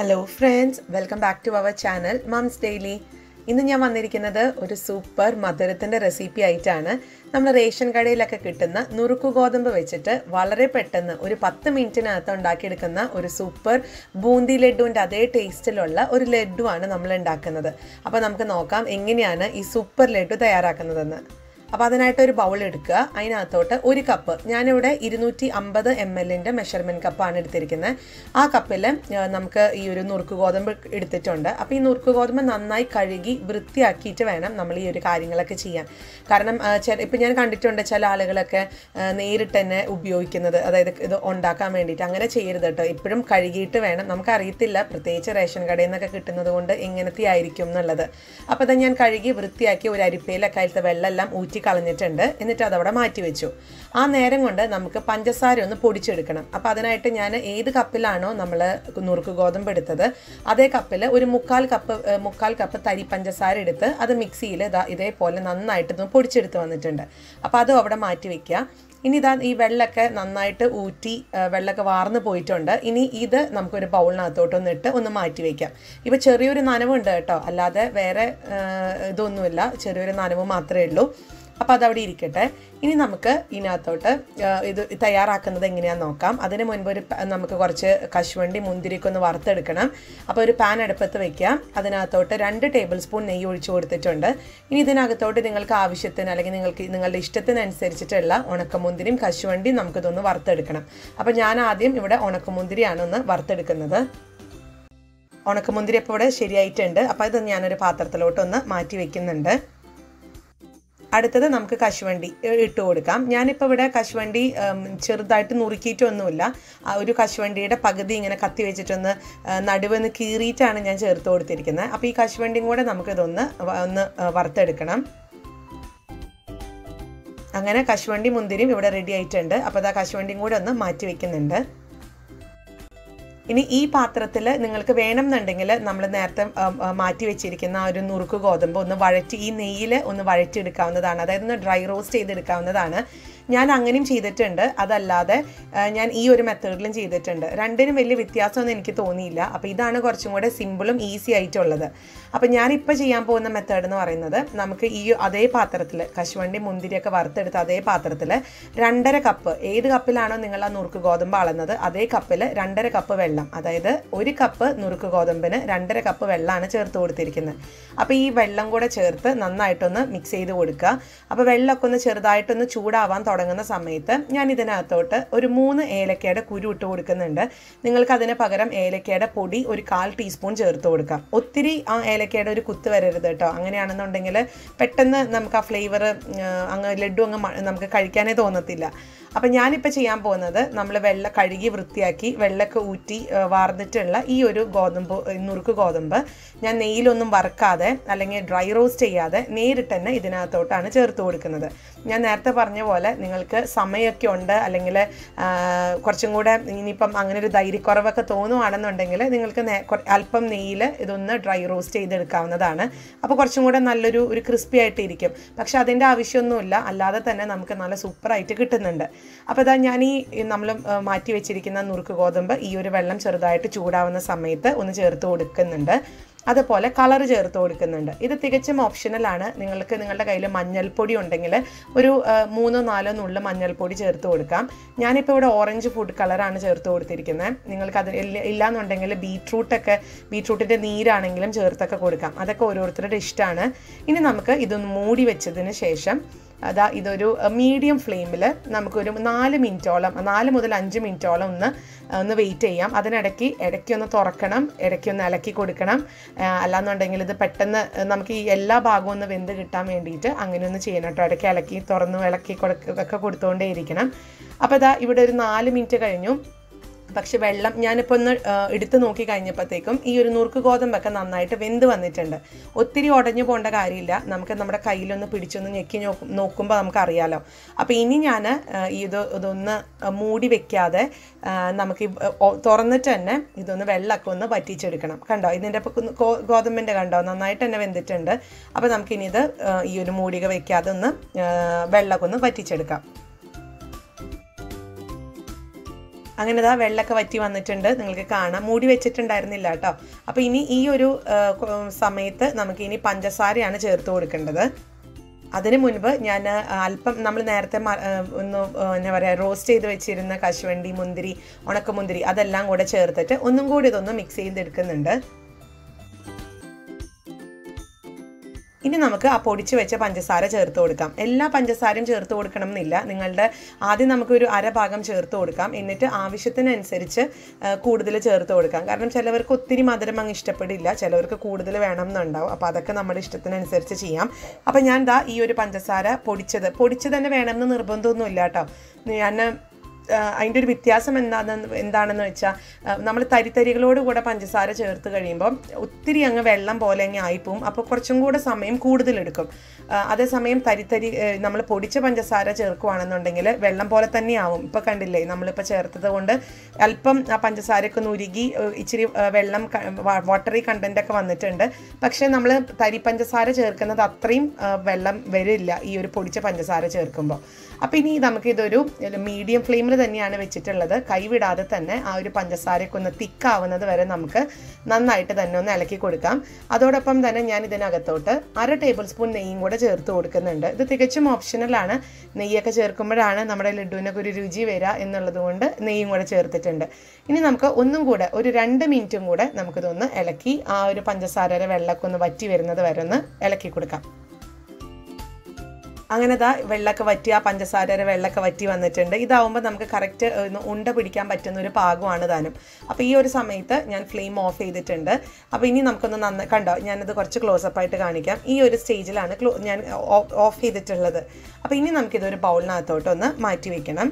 hello friends welcome back to our channel moms daily ഇന്ന് ഞാൻ വന്നിരിക്കുന്നത് ഒരു സൂപ്പർ മധുരത്തിൻ്റെ റെസിപ്പി ആയിട്ടാണ് നമ്മൾ റേഷൻ കടയിലൊക്കെ കിട്ടുന്ന നുറുക്കു ഗോതമ്പ് വെച്ചിട്ട് വളരെ പെട്ടെന്ന് ഒരു പത്ത് മിനിറ്റിനകത്ത് ഉണ്ടാക്കിയെടുക്കുന്ന ഒരു സൂപ്പർ ബൂന്തി ലഡുവിൻ്റെ അതേ ടേസ്റ്റിലുള്ള ഒരു ലഡുവാണ് നമ്മൾ ഉണ്ടാക്കുന്നത് അപ്പോൾ നമുക്ക് നോക്കാം എങ്ങനെയാണ് ഈ സൂപ്പർ ലഡു തയ്യാറാക്കുന്നതെന്ന് അപ്പോൾ അതിനായിട്ട് ഒരു ബൗൾ എടുക്കുക അതിനകത്തോട്ട് ഒരു കപ്പ് ഞാനിവിടെ ഇരുന്നൂറ്റി അമ്പത് എം എല്ലിൻ്റെ മെഷർമെൻറ്റ് കപ്പാണ് എടുത്തിരിക്കുന്നത് ആ കപ്പിൽ നമുക്ക് ഈ ഒരു നുറുക്ക് ഗോതമ്പ് എടുത്തിട്ടുണ്ട് അപ്പോൾ ഈ നുറുക്ക് ഗോതമ്പ് നന്നായി കഴുകി വൃത്തിയാക്കിയിട്ട് വേണം നമ്മൾ ഈ ഒരു കാര്യങ്ങളൊക്കെ ചെയ്യാൻ കാരണം ഇപ്പം ഞാൻ കണ്ടിട്ടുണ്ട് ചില ആളുകളൊക്കെ നേരിട്ട് തന്നെ ഉപയോഗിക്കുന്നത് അതായത് ഇത് ഉണ്ടാക്കാൻ വേണ്ടിയിട്ട് അങ്ങനെ ചെയ്യരുത് കേട്ടോ ഇപ്പോഴും കഴുകിയിട്ട് വേണം നമുക്കറിയത്തില്ല പ്രത്യേകിച്ച് റേഷൻ കടയിൽ നിന്നൊക്കെ കിട്ടുന്നത് കൊണ്ട് എങ്ങനത്തെ ആയിരിക്കും എന്നുള്ളത് അപ്പോൾ അത് ഞാൻ കഴുകി വൃത്തിയാക്കി ഒരു അരിപ്പയിലൊക്കെ അതിലത്തെ വെള്ളമെല്ലാം ഊറ്റി കളഞ്ഞിട്ടുണ്ട് എന്നിട്ട് അതവിടെ മാറ്റി വെച്ചു ആ നേരം കൊണ്ട് നമുക്ക് പഞ്ചസാര ഒന്ന് പൊടിച്ചെടുക്കണം അപ്പോൾ അതിനായിട്ട് ഞാൻ ഏത് കപ്പിലാണോ നമ്മൾ നുറുക്ക് ഗോതമ്പ് എടുത്തത് അതേ കപ്പിൽ ഒരു മുക്കാൽ കപ്പ് മുക്കാൽ കപ്പ് തരി പഞ്ചസാര എടുത്ത് അത് മിക്സിയിൽ ഇതാ ഇതേപോലെ നന്നായിട്ട് പൊടിച്ചെടുത്ത് വന്നിട്ടുണ്ട് അപ്പോൾ അതും അവിടെ മാറ്റി വെക്കുക ഇനി ഇതാ ഈ വെള്ളമൊക്കെ നന്നായിട്ട് ഊറ്റി വെള്ളമൊക്കെ വാർന്നു പോയിട്ടുണ്ട് ഇനി ഇത് നമുക്കൊരു ബൗളിനകത്തോട്ടൊന്ന് ഇട്ട് ഒന്ന് മാറ്റി വയ്ക്കാം ഇപ്പോൾ ചെറിയൊരു നനവുണ്ട് കേട്ടോ അല്ലാതെ വേറെ ഇതൊന്നുമില്ല ചെറിയൊരു നനവ് മാത്രമേ ഉള്ളൂ അപ്പോൾ അതവിടെ ഇരിക്കട്ടെ ഇനി നമുക്ക് ഇതിനകത്തോട്ട് ഇത് തയ്യാറാക്കുന്നത് എങ്ങനെയാണെന്ന് നോക്കാം അതിന് മുൻപ് ഒരു നമുക്ക് കുറച്ച് കശുവണ്ടി മുന്തിരിക്ക് ഒന്ന് വറുത്തെടുക്കണം അപ്പോൾ ഒരു പാൻ അടുപ്പത്ത് വെക്കാം അതിനകത്തോട്ട് രണ്ട് ടേബിൾ സ്പൂൺ നെയ്യ് ഒഴിച്ചു കൊടുത്തിട്ടുണ്ട് ഇനി ഇതിനകത്തോട്ട് നിങ്ങൾക്ക് ആവശ്യത്തിന് അല്ലെങ്കിൽ നിങ്ങൾക്ക് നിങ്ങളുടെ ഇഷ്ടത്തിനനുസരിച്ചിട്ടുള്ള ഉണക്കമുന്തിരിയും കശുവണ്ടിയും നമുക്കിതൊന്ന് വറുത്തെടുക്കണം അപ്പോൾ ഞാൻ ആദ്യം ഇവിടെ ഉണക്കമുന്തിരിയാണ് ഒന്ന് വറുത്തെടുക്കുന്നത് ഉണക്കമുന്തിരി ഇപ്പോൾ ഇവിടെ ശരിയായിട്ടുണ്ട് അപ്പോൾ ഇത് ഞാനൊരു പാത്രത്തിലോട്ടൊന്ന് മാറ്റി വെക്കുന്നുണ്ട് അടുത്തത് നമുക്ക് കശുവണ്ടി ഇട്ട് കൊടുക്കാം ഞാനിപ്പോൾ ഇവിടെ കശുവണ്ടി ചെറുതായിട്ട് നുറുക്കിയിട്ടൊന്നുമില്ല ഒരു കശുവണ്ടിയുടെ പകുതി ഇങ്ങനെ കത്തി വെച്ചിട്ടൊന്ന് നടുവെന്ന് കീറിയിട്ടാണ് ഞാൻ ചേർത്ത് കൊടുത്തിരിക്കുന്നത് അപ്പോൾ ഈ കശുവണ്ടിയും കൂടെ നമുക്കിതൊന്ന് ഒന്ന് വറുത്തെടുക്കണം അങ്ങനെ കശുവണ്ടി മുന്തിരിയും ഇവിടെ റെഡി ആയിട്ടുണ്ട് അപ്പോൾ അത് ആ കശുവണ്ടിയും കൂടെ ഒന്ന് മാറ്റി വെക്കുന്നുണ്ട് ഇനി ഈ പാത്രത്തിൽ നിങ്ങൾക്ക് വേണമെന്നുണ്ടെങ്കിൽ നമ്മൾ നേരത്തെ മാറ്റി വെച്ചിരിക്കുന്ന ആ ഒരു നുറുക്ക് ഗോതമ്പ് ഒന്ന് വഴറ്റി ഈ നെയ്യിൽ ഒന്ന് വഴറ്റിയെടുക്കാവുന്നതാണ് അതായത് ഒന്ന് ഡ്രൈ റോസ്റ്റ് ചെയ്തെടുക്കാവുന്നതാണ് ഞാൻ അങ്ങനെയും ചെയ്തിട്ടുണ്ട് അതല്ലാതെ ഞാൻ ഈ ഒരു മെത്തേഡിലും ചെയ്തിട്ടുണ്ട് രണ്ടിനും വലിയ വ്യത്യാസമൊന്നും എനിക്ക് തോന്നിയില്ല അപ്പോൾ ഇതാണ് കുറച്ചും കൂടെ സിമ്പിളും ഈസി ആയിട്ടുള്ളത് അപ്പോൾ ഞാനിപ്പോൾ ചെയ്യാൻ പോകുന്ന മെത്തേഡ് എന്ന് പറയുന്നത് നമുക്ക് ഈ അതേ പാത്രത്തിൽ കശുവണ്ടി മുന്തിരിയൊക്കെ വറുത്തെടുത്ത അതേ പാത്രത്തിൽ രണ്ടര കപ്പ് ഏത് കപ്പിലാണോ നിങ്ങൾ ആ നുറുക്ക് ഗോതമ്പ് അളന്നത് അതേ കപ്പിൽ രണ്ടര കപ്പ് വെള്ളം അതായത് ഒരു കപ്പ് നുറുക്ക് ഗോതമ്പിന് രണ്ടര കപ്പ് വെള്ളമാണ് ചേർത്ത് കൊടുത്തിരിക്കുന്നത് അപ്പോൾ ഈ വെള്ളം കൂടെ ചേർത്ത് നന്നായിട്ടൊന്ന് മിക്സ് ചെയ്ത് കൊടുക്കുക അപ്പോൾ വെള്ളമൊക്കെ ഒന്ന് ചെറുതായിട്ടൊന്ന് ചൂടാവാൻ തുടങ്ങുന്ന സമയത്ത് ഞാൻ ഇതിനകത്തോട്ട് ഒരു മൂന്ന് ഏലക്കയുടെ കുരു ഇട്ട് കൊടുക്കുന്നുണ്ട് നിങ്ങൾക്ക് അതിന് പകരം ഏലക്കയുടെ പൊടി ഒരു കാൽ ടീസ്പൂൺ ചേർത്ത് കൊടുക്കാം ഒത്തിരി ആ ഏലക്കയുടെ ഒരു കുത്ത് വരരുത് കേട്ടോ അങ്ങനെയാണെന്നുണ്ടെങ്കിൽ പെട്ടെന്ന് നമുക്ക് ആ ഫ്ലേവർ അങ്ങ് ലഡു അങ്ങ് നമുക്ക് കഴിക്കാനേ തോന്നത്തില്ല അപ്പം ഞാനിപ്പോൾ ചെയ്യാൻ പോകുന്നത് നമ്മൾ വെള്ള കഴുകി വൃത്തിയാക്കി വെള്ളമൊക്കെ ഊറ്റി വാർന്നിട്ടുള്ള ഈ ഒരു ഗോതമ്പ് നുറുക്ക് ഗോതമ്പ് ഞാൻ നെയ്യിലൊന്നും വറുക്കാതെ അല്ലെങ്കിൽ ഡ്രൈ റോസ്റ്റ് ചെയ്യാതെ നേരിട്ട് തന്നെ ഇതിനകത്തോട്ടാണ് ചേർത്ത് കൊടുക്കുന്നത് ഞാൻ നേരത്തെ പറഞ്ഞ പോലെ നിങ്ങൾക്ക് സമയമൊക്കെ ഉണ്ട് അല്ലെങ്കിൽ കുറച്ചും കൂടെ ഇനിയിപ്പം അങ്ങനെ ഒരു ധൈര്യക്കുറവൊക്കെ തോന്നുവാണെന്നുണ്ടെങ്കിൽ നിങ്ങൾക്ക് അല്പം നെയ്യിൽ ഇതൊന്ന് ഡ്രൈ റോസ്റ്റ് ചെയ്തെടുക്കാവുന്നതാണ് അപ്പോൾ കുറച്ചും കൂടെ നല്ലൊരു ഒരു ക്രിസ്പി ആയിട്ട് ഇരിക്കും പക്ഷെ അതിൻ്റെ ആവശ്യമൊന്നുമില്ല അല്ലാതെ തന്നെ നമുക്ക് നല്ല സൂപ്പറായിട്ട് കിട്ടുന്നുണ്ട് അപ്പോൾ ഇതാ ഞാൻ ഈ നമ്മൾ മാറ്റി വെച്ചിരിക്കുന്ന നുറുക്ക് ഗോതമ്പ് ഈ ഒരു വെള്ളം ചെറുതായിട്ട് ചൂടാവുന്ന സമയത്ത് ഒന്ന് ചേർത്ത് കൊടുക്കുന്നുണ്ട് അതുപോലെ കളർ ചേർത്ത് കൊടുക്കുന്നുണ്ട് ഇത് തികച്ചും ഓപ്ഷണലാണ് നിങ്ങൾക്ക് നിങ്ങളുടെ കയ്യിൽ മഞ്ഞൾപ്പൊടി ഉണ്ടെങ്കിൽ ഒരു മൂന്നോ നാലോ നുള്ള മഞ്ഞൾപ്പൊടി ചേർത്ത് കൊടുക്കാം ഞാനിപ്പോൾ ഇവിടെ ഓറഞ്ച് ഫുഡ് കളറാണ് ചേർത്ത് കൊടുത്തിരിക്കുന്നത് നിങ്ങൾക്ക് അത് ഇല്ലാന്നുണ്ടെങ്കിൽ ബീട്രൂട്ടൊക്കെ ബീട്രൂട്ടിൻ്റെ നീരാണെങ്കിലും ചേർത്തൊക്കെ കൊടുക്കാം അതൊക്കെ ഓരോരുത്തരുടെ ഇഷ്ടമാണ് ഇനി നമുക്ക് ഇതൊന്ന് മൂടി വെച്ചതിന് ശേഷം അതാ ഇതൊരു മീഡിയം ഫ്ലെയിമിൽ നമുക്കൊരു നാല് മിനിറ്റോളം നാല് മുതൽ അഞ്ച് മിനിറ്റോളം ഒന്ന് ഒന്ന് വെയിറ്റ് ചെയ്യാം അതിനിടയ്ക്ക് ഇടയ്ക്ക് ഒന്ന് തുറക്കണം ഇടയ്ക്ക് ഒന്ന് ഇളക്കി കൊടുക്കണം അല്ലാന്നുണ്ടെങ്കിൽ ഇത് പെട്ടെന്ന് നമുക്ക് ഈ എല്ലാ ഭാഗവും ഒന്ന് വെന്ത് കിട്ടാൻ വേണ്ടിയിട്ട് അങ്ങനെ ഒന്ന് ചെയ്യണം കേട്ടോ ഇടയ്ക്ക് ഇളക്കി തുറന്നു ഇളക്കി ഒക്കെ കൊടുത്തുകൊണ്ടേ ഇരിക്കണം അപ്പോൾ ഇതാ ഇവിടെ ഒരു നാല് മിനിറ്റ് കഴിഞ്ഞു പക്ഷെ വെള്ളം ഞാനിപ്പോൾ ഒന്ന് എടുത്ത് നോക്കി കഴിഞ്ഞപ്പോഴത്തേക്കും ഈ ഒരു നുറുക്ക് ഗോതമ്പൊക്കെ നന്നായിട്ട് വെന്ത് വന്നിട്ടുണ്ട് ഒത്തിരി ഉടഞ്ഞു പോകേണ്ട കാര്യമില്ല നമുക്ക് നമ്മുടെ കയ്യിലൊന്ന് പിടിച്ചൊന്ന് ഞെക്കി നോക്കുമ്പോൾ നമുക്കറിയാലോ അപ്പോൾ ഇനി ഞാൻ ഇത് ഇതൊന്ന് മൂടി വെക്കാതെ നമുക്ക് തുറന്നിട്ട് തന്നെ ഇതൊന്ന് വെള്ളമൊക്കെ ഒന്ന് വറ്റിച്ചെടുക്കണം കണ്ടോ ഇതിൻ്റെ ഗോതമ്പിൻ്റെ കണ്ടോ നന്നായിട്ട് തന്നെ വെന്തിട്ടുണ്ട് അപ്പോൾ നമുക്കിനി ഇത് ഈ ഒരു മൂടിക വെക്കാതെ ഒന്ന് വെള്ളമൊക്കെ ഒന്ന് വറ്റിച്ചെടുക്കാം അങ്ങനെ ഇതാ വെള്ളമൊക്കെ വറ്റി വന്നിട്ടുണ്ട് നിങ്ങൾക്ക് കാണാം മൂടി വെച്ചിട്ടുണ്ടായിരുന്നില്ല കേട്ടോ അപ്പോൾ ഇനി ഈ ഒരു ആ, കൊ- സമയത്ത് നമുക്ക് ഇനി പഞ്ചസാരയാണ് ചേർത്ത് കൊടുക്കേണ്ടത് അതിന് മുൻപ് ഞാൻ അല്പം നമ്മൾ നേരത്തെ മ- ആ, ഒന്ന് ആ, എന്താ പറയുക റോസ്റ്റ് ചെയ്ത് വെച്ചിരുന്ന കശുവണ്ടി മുന്തിരി ഉണക്കമുന്തിരി അതെല്ലാം കൂടെ ചേർത്തിട്ട് ഒന്നും കൂടി ഇതൊന്ന് മിക്സ് ചെയ്തെടുക്കുന്നുണ്ട് ഇനി നമുക്ക് ആ പൊടിച്ച് വെച്ച പഞ്ചസാര ചേർത്ത് കൊടുക്കാം എല്ലാ പഞ്ചസാരയും ചേർത്ത് കൊടുക്കണം എന്നില്ല നിങ്ങളുടെ ആദ്യം നമുക്കൊരു അര ഭാഗം ചേർത്ത് കൊടുക്കാം എന്നിട്ട് ആവശ്യത്തിനനുസരിച്ച് കൂടുതൽ ചേർത്ത് കൊടുക്കാം കാരണം ചിലവർക്ക് ഒത്തിരി മധുരം അങ്ങ് ഇഷ്ടപ്പെടില്ല ചിലവർക്ക് കൂടുതൽ വേണം എന്നുണ്ടാവും അപ്പോൾ അതൊക്കെ നമ്മുടെ ഇഷ്ടത്തിനനുസരിച്ച് ചെയ്യാം അപ്പോൾ ഞാൻ ദാ ഈ ഒരു പഞ്ചസാര പൊടിച്ചത് പൊടിച്ചത് തന്നെ വേണമെന്ന് നിർബന്ധമൊന്നുമില്ല കേട്ടോ ഞാൻ അതിൻ്റെ ഒരു വ്യത്യാസം എന്താണെന്ന് എന്താണെന്ന് വെച്ചാൽ നമ്മൾ തരിതരികളോട് കൂടെ പഞ്ചസാര ചേർത്ത് കഴിയുമ്പോൾ ഒത്തിരി അങ്ങ് വെള്ളം പോലെ അങ്ങ് ആയിപ്പോവും അപ്പോൾ കുറച്ചും കൂടെ സമയം കൂടുതലെടുക്കും ആ, അതേസമയം തരിതരി നമ്മൾ പൊടിച്ച പഞ്ചസാര ചേർക്കുകയാണെന്നുണ്ടെങ്കിൽ വെള്ളം പോലെ തന്നെയാവും ഇപ്പോൾ കണ്ടില്ലേ നമ്മളിപ്പോൾ ചേർത്തത് കൊണ്ട് അല്പം ആ പഞ്ചസാരയൊക്കെ ഒന്ന് ഉരുകി ഏ, ഇച്ചിരി ഏ, വെള്ളം വാട്ടറി കണ്ടൻ്റ് ഒക്കെ വന്നിട്ടുണ്ട് പക്ഷേ നമ്മൾ തരി പഞ്ചസാര ചേർക്കുന്നത് അത്രയും ആ, വെള്ളം വരില്ല ഈ ഒരു പൊടിച്ച പഞ്ചസാര ചേർക്കുമ്പോൾ അപ്പോൾ ഇനി നമുക്ക് ഇതൊരു മീഡിയം ഫ്ലെയിമിൽ തന്നെയാണ് വെച്ചിട്ടുള്ളത് കൈവിടാതെ തന്നെ ആ ഒരു പഞ്ചസാരയൊക്കെ ഒന്ന് തിക്കാവുന്നത് വരെ നമുക്ക് നന്നായിട്ട് തന്നെ ഒന്ന് ഇളക്കി കൊടുക്കാം അതോടൊപ്പം തന്നെ ഞാൻ ഇതിനകത്തോട്ട് അര ടേബിൾ സ്പൂൺ നെയ്യും കൂടെ ചേർത്ത് കൊടുക്കുന്നുണ്ട് ഇത് തികച്ചും ഓപ്ഷണലാണ് നെയ്യൊക്കെ ചേർക്കുമ്പോഴാണ് നമ്മുടെ ലഡുവിനൊക്കെ ഒരു രുചി വരിക എന്നുള്ളത് കൊണ്ട് നെയ്യും കൂടെ ചേർത്തിട്ടുണ്ട് ഇനി നമുക്ക് ഒന്നും കൂടെ ഒരു രണ്ട് മിനിറ്റും കൂടെ നമുക്കിതൊന്ന് ഇളക്കി ആ ഒരു പഞ്ചസാരയുടെ വെള്ളമൊക്കെ ഒന്ന് വറ്റി വരുന്നത് വരെ ഒന്ന് ഇളക്കി കൊടുക്കാം അങ്ങനെ ദാ വെള്ളമൊക്കെ വറ്റി ആ പഞ്ചസാരയുടെ വെള്ളമൊക്കെ വറ്റി വന്നിട്ടുണ്ട് ഇതാവുമ്പോൾ നമുക്ക് കറക്റ്റ് ഒന്ന് ഉണ്ട പിടിക്കാൻ പറ്റുന്ന ഒരു പാകമാണ് താനും അപ്പോൾ ഈ ഒരു സമയത്ത് ഞാൻ ഫ്ലെയിം ഓഫ് ചെയ്തിട്ടുണ്ട് അപ്പോൾ ഇനി നമുക്കൊന്ന് നന്ന കണ്ടോ ഞാനത് കുറച്ച് ക്ലോസപ്പ് ആയിട്ട് കാണിക്കാം ഈ ഒരു സ്റ്റേജിലാണ് ക്ലോ ഞാൻ ഓഫ് ചെയ്തിട്ടുള്ളത് അപ്പോൾ ഇനി നമുക്കിതൊരു ബൗളിനകത്തോട്ടൊന്ന് മാറ്റി വെക്കണം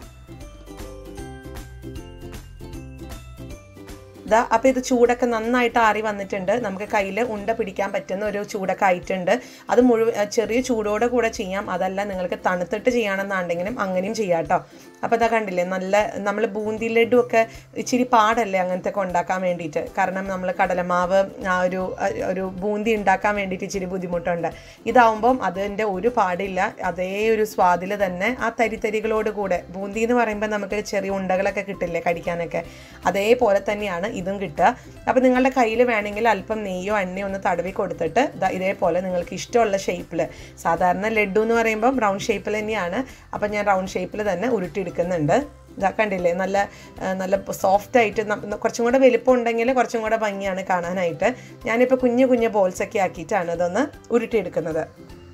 ഇതാ അപ്പോൾ ഇത് ചൂടൊക്കെ നന്നായിട്ട് ആറി വന്നിട്ടുണ്ട് നമുക്ക് കയ്യിൽ ഉണ്ട പിടിക്കാൻ പറ്റുന്ന ഒരു ചൂടൊക്കെ ആയിട്ടുണ്ട് അത് മുഴുവൻ ആ, ചെറിയ ചൂടോടെ കൂടെ ചെയ്യാം അതല്ല നിങ്ങൾക്ക് തണുത്തിട്ട് ചെയ്യണമെന്നുണ്ടെങ്കിലും അങ്ങനെയും ചെയ്യാം കേട്ടോ അപ്പോൾ ഇതാ കണ്ടില്ലേ നല്ല നമ്മൾ ബൂന്തി ലഡു ഒക്കെ ഇച്ചിരി പാടല്ലേ അങ്ങനത്തെ ഒക്കെ ഉണ്ടാക്കാൻ വേണ്ടിയിട്ട് കാരണം നമ്മൾ കടലമാവ് ആ ഒരു ഒരു ബൂന്തി ഉണ്ടാക്കാൻ വേണ്ടിയിട്ട് ഇച്ചിരി ബുദ്ധിമുട്ടുണ്ട് ഇതാവുമ്പം അതിൻ്റെ ഒരു പാടില്ല അതേ ഒരു സ്വാദിൽ തന്നെ ആ തരിതരികളോട് കൂടെ ബൂന്തി എന്ന് പറയുമ്പോൾ നമുക്ക് ചെറിയ ഉണ്ടകളൊക്കെ കിട്ടില്ലേ കടിക്കാനൊക്കെ അതേപോലെ തന്നെയാണ് ഇതും കിട്ടുക അപ്പോൾ നിങ്ങളുടെ കയ്യിൽ വേണമെങ്കിൽ അല്പം നെയ്യോ എണ്ണയോ ഒന്ന് തടവി കൊടുത്തിട്ട് ദാ ഇതേപോലെ നിങ്ങൾക്ക് ഇഷ്ടമുള്ള ഷേപ്പിൽ സാധാരണ ലഡു എന്ന് പറയുമ്പോൾ റൗണ്ട് ഷേപ്പിൽ തന്നെയാണ് അപ്പം ഞാൻ റൗണ്ട് ഷേപ്പിൽ തന്നെ ഉരുട്ടിയെടുക്കുന്നുണ്ട് ഇതാ കണ്ടില്ലേ നല്ല ആ, നല്ല സോഫ്റ്റ് ആയിട്ട് ന- കുറച്ചും കൂടെ വലിപ്പം ഉണ്ടെങ്കിൽ കുറച്ചും കൂടെ ഭംഗിയാണ് കാണാനായിട്ട് ഞാനിപ്പോൾ കുഞ്ഞു കുഞ്ഞു ബോൾസ് ഒക്കെ ആക്കിയിട്ടാണ് ഇതൊന്ന് ഉരുട്ടിയെടുക്കുന്നത്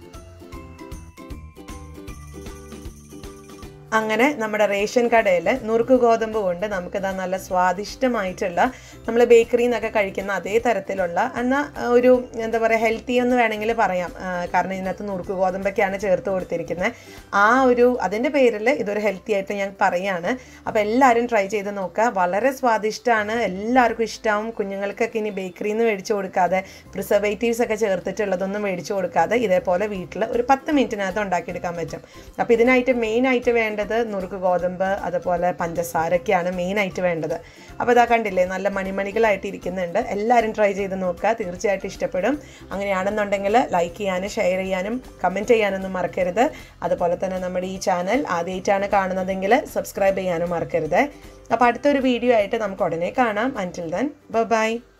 അങ്ങനെ നമ്മുടെ റേഷൻ കടയിൽ നുറുക്ക് ഗോതമ്പ് കൊണ്ട് നമുക്കിതാ നല്ല സ്വാദിഷ്ടമായിട്ടുള്ള നമ്മൾ ബേക്കറിയിൽ നിന്നൊക്കെ കഴിക്കുന്ന അതേ തരത്തിലുള്ള എന്നാൽ ഒരു എന്താ പറയുക ഹെൽത്തി എന്ന് വേണമെങ്കിൽ പറയാം ആ, കാരണം ഇതിനകത്ത് നുറുക്ക് ഗോതമ്പൊക്കെയാണ് ചേർത്ത് കൊടുത്തിരിക്കുന്നത് ആ ഒരു അതിൻ്റെ പേരിൽ ഇതൊരു ഹെൽത്തി ആയിട്ട് ഞാൻ പറയാണ് അപ്പോൾ എല്ലാവരും ട്രൈ ചെയ്ത് നോക്കുക വളരെ സ്വാദിഷ്ടമാണ് എല്ലാവർക്കും ഇഷ്ടമാവും കുഞ്ഞുങ്ങൾക്കൊക്കെ ഇനി ബേക്കറിയിൽ നിന്ന് മേടിച്ചു കൊടുക്കാതെ പ്രിസർവേറ്റീവ്സ് ഒക്കെ ചേർത്തിട്ടുള്ളതൊന്നും മേടിച്ചു കൊടുക്കാതെ ഇതേപോലെ വീട്ടിൽ ഒരു പത്ത് മിനിറ്റിനകത്ത് ഉണ്ടാക്കിയെടുക്കാൻ പറ്റും അപ്പോൾ ഇതിനായിട്ട് മെയിൻ ആയിട്ട് വേണ്ടത് നുറുക്ക് ഗോതമ്പ് അതുപോലെ പഞ്ചസാരൊക്കെയാണ് മെയിൻ ആയിട്ട് വേണ്ടത് അപ്പോൾ ഇതാ കണ്ടില്ലേ നല്ല മണിമണികളായിട്ട് ഇരിക്കുന്നുണ്ട് എല്ലാവരും ട്രൈ ചെയ്ത് നോക്കുക തീർച്ചയായിട്ടും ഇഷ്ടപ്പെടും അങ്ങനെയാണെന്നുണ്ടെങ്കിൽ ലൈക്ക് ചെയ്യാനും ഷെയർ ചെയ്യാനും കമൻറ്റ് ചെയ്യാനൊന്നും മറക്കരുത് അതുപോലെ തന്നെ നമ്മുടെ ഈ ചാനൽ ആദ്യമായിട്ടാണ് കാണുന്നതെങ്കിൽ സബ്സ്ക്രൈബ് ചെയ്യാനും മറക്കരുത് അപ്പോൾ അടുത്തൊരു വീഡിയോ ആയിട്ട് നമുക്ക് ഉടനെ കാണാം അൻറ്റിൽ ദെൻ ബൈ